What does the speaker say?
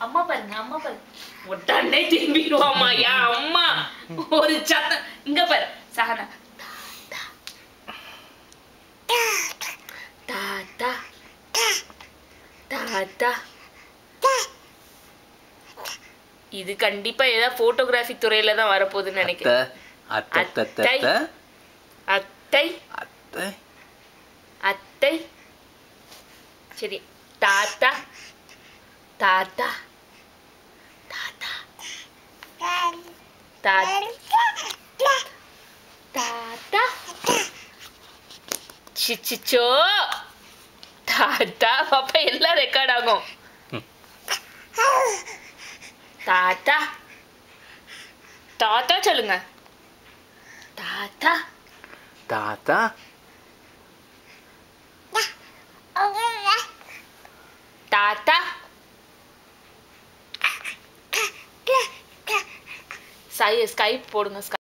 அம்மா பாருங்க அம்மா பாருங்க உடனே திரும்பிடுவாமா யா அம்மா ஒரு சத்தம் இங்க பாரு சஹனா தாத்தா தாத்தா இது கண்டிப்பா ஏதாவது போட்டோகிராஃபி துறையில தான் வரப்போகுதுன்னு அத்தை நினைக்கிறேன் அத்தை அத்தை அத்தை அத்தை அத்தை அத்தை சரி தாத்தா தாத்தா தாத்தா தாத்தா தாத்தா சிச்சிச்சோ தாத்தா அப்ப எல்லாம் ரெக்கார்ட் ஆகும் தாத்தா தாத்தா சொல்லுங்க தாத்தா தாத்தா தாத்தா ஸ்கை ஸ்கைப் போடுங்க